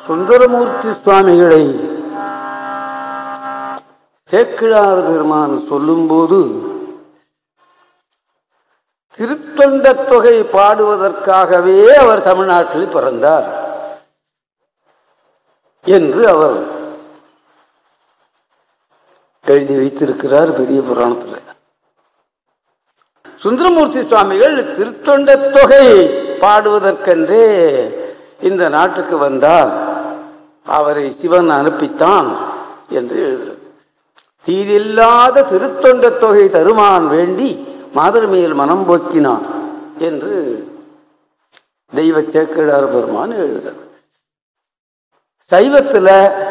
சுந்தரமூர்த்தி சுவாமிகளை சேக்கிழார் பெருமான் சொல்லும்போது திருத்தொண்ட தொகை பாடுவதற்காகவே அவர் தமிழ்நாட்டில் பிறந்தார் என்று அவர் எழுதி வைத்திருக்கிறார் பெரிய புராணத்தில் சுந்தரமூர்த்தி சுவாமிகள் திருத்தொண்ட தொகை பாடுவதற்கென்றே இந்த நாட்டுக்கு வந்தார் அவரை சிவன் அனுப்பித்தான் என்று எழுதுகிறது தீதில்லாத திருத்தொண்ட தொகை தருமான் வேண்டி மாதர்மையில் மனம் போக்கினான் என்று தெய்வ சேக்கிழார் பெருமான் எழுதுகிறார் சைவத்துல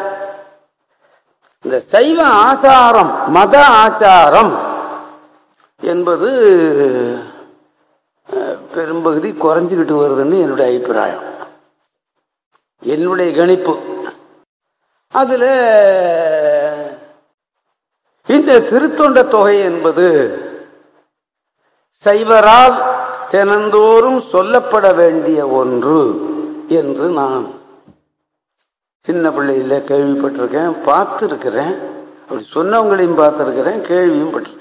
இந்த சைவ ஆச்சாரம் மத ஆச்சாரம் என்பது அஹ், பெரும்பகுதி குறைஞ்சுக்கிட்டு வருதுன்னு என்னுடைய அபிப்பிராயம் என்னுடைய கணிப்பு அதுல இந்த திருத்தொண்ட தொகை என்பது சைவரால் தினந்தோறும் சொல்லப்பட வேண்டிய ஒன்று என்று நான் சின்ன பிள்ளையில கேள்விப்பட்டிருக்கேன் பார்த்துருக்கிறேன் அப்படி சொன்னவங்களையும் பார்த்துருக்கிறேன் கேள்வியும் பட்டிருக்கேன்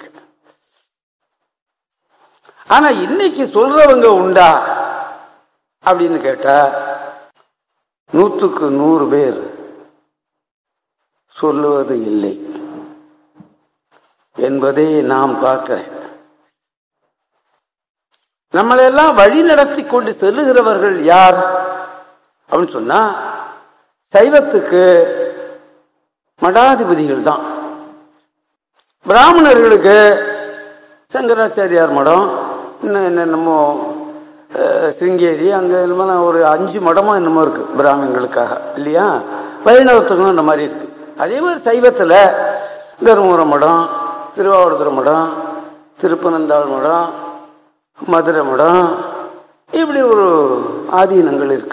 ஆனா இன்னைக்கு சொல்றவங்க உண்டா அப்படின்னு கேட்டா நூற்றுக்கு நூறு பேர் சொல்லுவது இல்லை என்பதை நாம் பார்க்கிறேன் நம்மளையெல்லாம் வழி நடத்தி கொண்டு செல்லுகிறவர்கள் யார் அப்படின்னு சொன்னா சைவத்துக்கு மடாதிபதிகள் தான் பிராமணர்களுக்கு சங்கராச்சாரியார் மடம் இன்னும் என்னென்னமோ அஹ், சிருங்கேரி அங்கே என்னமோ ஒரு அஞ்சு மடமோ என்னமோ இருக்கு பிராமணர்களுக்காக இல்லையா வைணவத்துக்கும் அந்த மாதிரி இருக்கு அதே மாதிரி சைவத்தில் தருமபுர மடம் திருவாவூர்துறை மடம் திருப்பனந்தாள் மடம் மதுரை மடம் இப்படி ஒரு ஆதீனங்கள் இருக்கு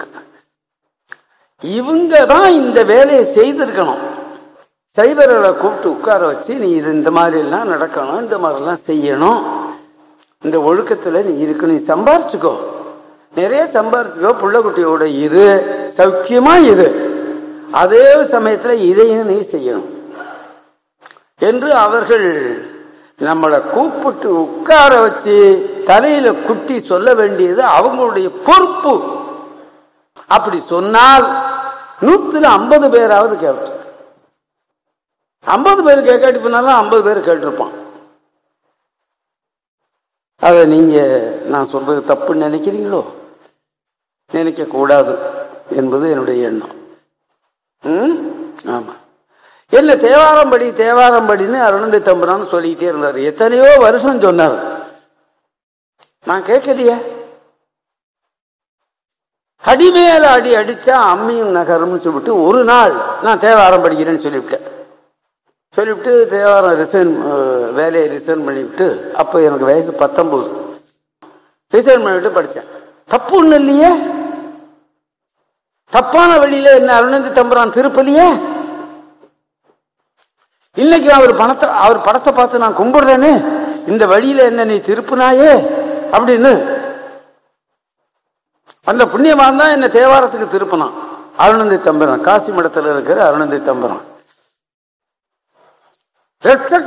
இவங்க தான் இந்த வேலையை செய்திருக்கணும் சைவர்களை கூப்பிட்டு உட்கார வச்சு நீ இது இந்த மாதிரி எல்லாம் நடக்கணும் இந்த மாதிரிலாம் செய்யணும் இந்த ஒழுக்கத்துல நீ இருக்கு நீ சம்பாரிச்சுக்கோ நிறைய சம்பாரிச்சுக்கோ புள்ளக்குட்டியோட இரு சௌக்கியமா இரு அதே சமயத்துல இதையும் நீ செய்யணும் என்று அவர்கள் நம்மளை கூப்பிட்டு உட்கார வச்சு தலையில குட்டி சொல்ல வேண்டியது அவங்களுடைய பொறுப்பு அப்படி சொன்னால் நூத்துல ஐம்பது பேராவது கேட்டு ஐம்பது பேர் கேட்காட்டி போனாலும் ஐம்பது பேர் கேட்டிருப்பான் அதை நீங்க நான் சொல்றது தப்புன்னு நினைக்கிறீங்களோ நினைக்க கூடாது என்பது என்னுடைய எண்ணம் ம்? ஆமா என்ன தேவாரம்படி தேவாரம்படின்னு அருணந்தி தம்புரான்னு சொல்லிக்கிட்டே இருந்தார் எத்தனையோ வருஷம் சொன்னார் நான் கேட்கலையே அடிமேல அடி அடிச்சா அம்மியும் நகரும்னு சொல்லிவிட்டு ஒரு நாள் நான் தேவாரம் படிக்கிறேன்னு சொல்லிவிட்டேன் சொல்லிவிட்டு தேவாரம் ரிசைன் வேலையை ரிசைன் பண்ணிவிட்டு அப்போ எனக்கு வயசு பத்தொன்பது ரிசைன் பண்ணிவிட்டு படித்தேன் தப்பு ஒன்றும் இல்லையே தப்பான வழியில என்ன அருணந்தி தம்புரான் திருப்பலியே இன்னைக்கு அவர் பணத்தை அவர் படத்தை பார்த்து நான் கும்பிடுறேனே இந்த வழியில என்ன நீ திருப்புனாயே அப்படின்னு அந்த புண்ணியமான் தான் என்ன தேவாரத்துக்கு திருப்பினான் அருணந்தி தம்புரான் காசி மடத்துல இருக்கிற அருணந்தி தம்புரான்